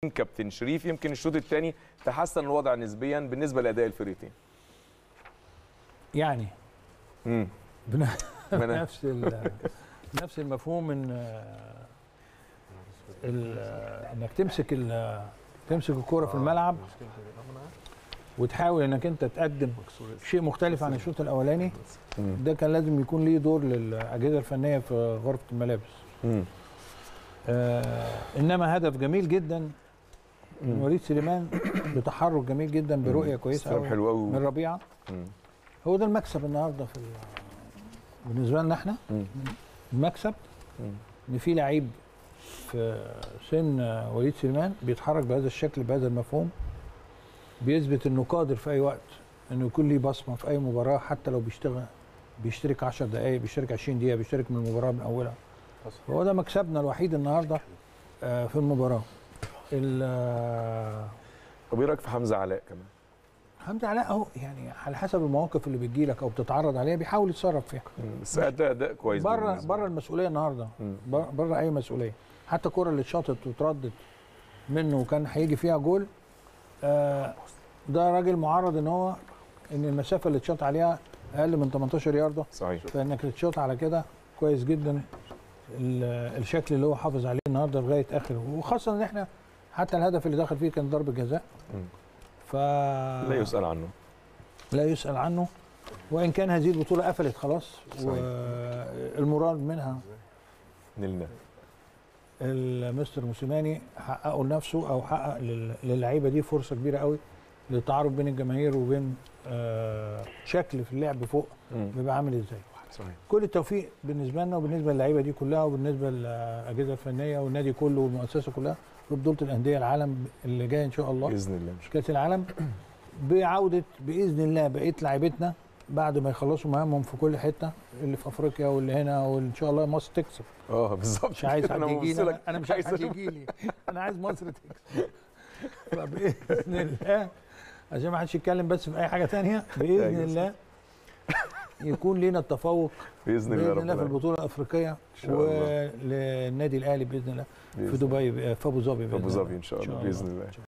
كابتن شريف يمكن الشوط الثاني تحسن الوضع نسبيا بالنسبه لاداء الفريقين يعني امم بن- ما أنا- نفس ال- نفس المفهوم ان آه، ال- آه، انك تمسك ال- تمسك الكوره في الملعب وتحاول انك انت تقدم شيء مختلف عن الشوط الاولاني مم. ده كان لازم يكون ليه دور للاجهزه الفنيه في غرفه الملابس مم. آه انما هدف جميل جدا من وليد سليمان بتحرك جميل جدا برؤيه كويسه استلام قوي حلو من قوي ربيعه هو ده المكسب النهارده في ال- بالنسبه لنا احنا المكسب ان في لعيب في سن وليد سليمان بيتحرك بهذا الشكل بهذا المفهوم بيثبت انه قادر في اي وقت انه يكون ليه بصمه في اي مباراه حتى لو بيشتغل بيشترك 10 دقائق بيشترك 20 دقيقه بيشترك من المباراه من اولها هو ده مكسبنا الوحيد النهارده آه، في المباراه ال- آه، طب ايه رايك في حمزه علاء كمان حمزه علاء اهو يعني على حسب المواقف اللي بتجيلك او بتتعرض عليها بيحاول يتصرف فيها بس اداء اداء كويس بره بالنسبة بره له. المسؤوليه النهارده مم. بره بره اي مسؤوليه حتى الكره اللي اتشاطت واتردت منه وكان هيجي فيها جول آه ده راجل معرض ان هو ان المسافه اللي اتشاط عليها اقل من 18 يارده صحيح فانك تتشاط على كده كويس جدا ال- الشكل اللي هو حافظ عليه النهارده لغايه اخر وخاصه ان احنا حتى الهدف اللي دخل فيه كان ضربه جزاء مم. ف لا يسال عنه لا يسأل عنه وإن كان هذه البطولة قفلت خلاص صحيح. والمراد منها نلنا المستر موسيماني حققه لنفسه أو حقق لل- للعيبة دي فرصة كبيرة قوي للتعارف بين الجماهير وبين آه، شكل في اللعب فوق مم. بيبقى عامل ازاي صحيح كل التوفيق بالنسبة لنا وبالنسبة للعيبة دي كلها وبالنسبة للأجهزة الفنية والنادي كله والمؤسسة كلها في بطولة الأندية العالم اللي جاي إن شاء الله باذن الله مش كاس العالم بعوده باذن الله بقيه لعيبتنا بعد ما يخلصوا مهامهم في كل حته اللي في افريقيا واللي هنا وان شاء الله مصر تكسب اه بالظبط مش عايز كده. حد يجي لي ببصلك. أنا- انا مش عايز حد أشوف- يجي لي انا عايز مصر تكسب فباذن الله عشان ما حدش يتكلم بس في اي حاجه تانية باذن أيوة. الله يكون لنا التفوق باذن الله باذن رب الله في العالمين. البطوله الافريقيه شاء الله. وللنادي الاهلي باذن الله في بإذن دبي في ابو ظبي في ابو بإذن ظبي الله. ان شاء إن الله شاء باذن الله. الله